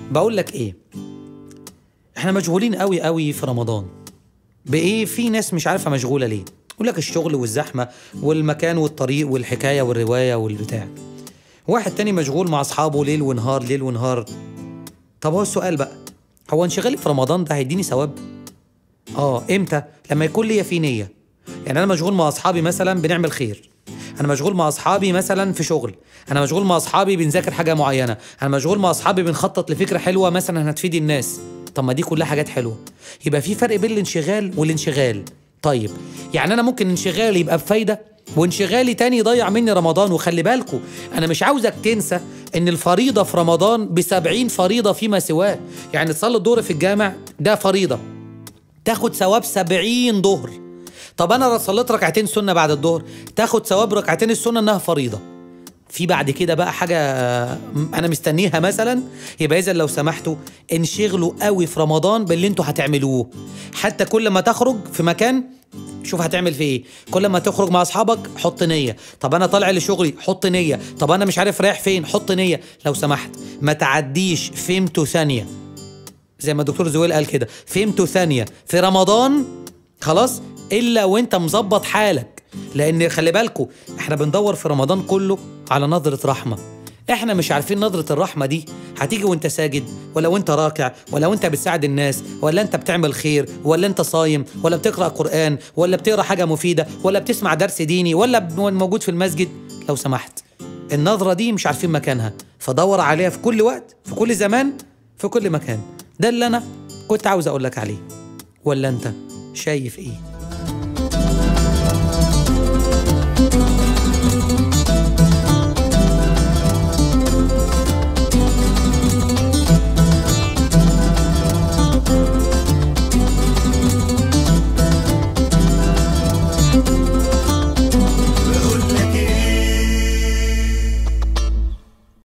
بقول لك ايه احنا مشغولين قوي قوي في رمضان بايه في ناس مش عارفه مشغوله ليه يقول لك الشغل والزحمه والمكان والطريق والحكايه والروايه والبتاع واحد تاني مشغول مع اصحابه ليل ونهار ليل ونهار طب هو السؤال بقى هو انشغالي في رمضان ده هيديني ثواب اه امتى لما يكون ليا فيه نيه يعني انا مشغول مع اصحابي مثلا بنعمل خير انا مشغول مع اصحابي مثلا في شغل انا مشغول مع اصحابي بنذاكر حاجه معينه انا مشغول مع اصحابي بنخطط لفكره حلوه مثلا هتفيد الناس طب ما دي كلها حاجات حلوه يبقى في فرق بين الانشغال والانشغال طيب يعني انا ممكن انشغالي يبقى بفايده وانشغالي تاني يضيع مني رمضان وخلي بالكوا انا مش عاوزك تنسى ان الفريضه في رمضان بسبعين فريضه فيما سواه يعني تصلي الظهر في الجامع ده فريضه تاخد ثواب سبعين ظهر طب انا صليت ركعتين سنه بعد الظهر تاخد ثواب ركعتين السنه انها فريضه في بعد كده بقى حاجه انا مستنيها مثلا يبقى اذا لو سمحتوا انشغلوا قوي في رمضان باللي انتوا هتعملوه حتى كل ما تخرج في مكان شوف هتعمل في ايه كل ما تخرج مع اصحابك حط نيه طب انا طالع لشغلي حط نيه طب انا مش عارف رايح فين حط نيه لو سمحت ما تعديش فيمتو ثانيه زي ما الدكتور زويل قال كده فهمته ثانية في رمضان خلاص إلا وأنت مظبط حالك لأن خلي بالكوا إحنا بندور في رمضان كله على نظرة رحمة إحنا مش عارفين نظرة الرحمة دي هتيجي وأنت ساجد ولا وأنت راكع ولا وأنت بتساعد الناس ولا أنت بتعمل خير ولا أنت صايم ولا بتقرأ قرآن ولا بتقرأ حاجة مفيدة ولا بتسمع درس ديني ولا موجود في المسجد لو سمحت النظرة دي مش عارفين مكانها فدور عليها في كل وقت في كل زمان في كل مكان ده اللي انا كنت عاوز اقول لك عليه ولا انت شايف ايه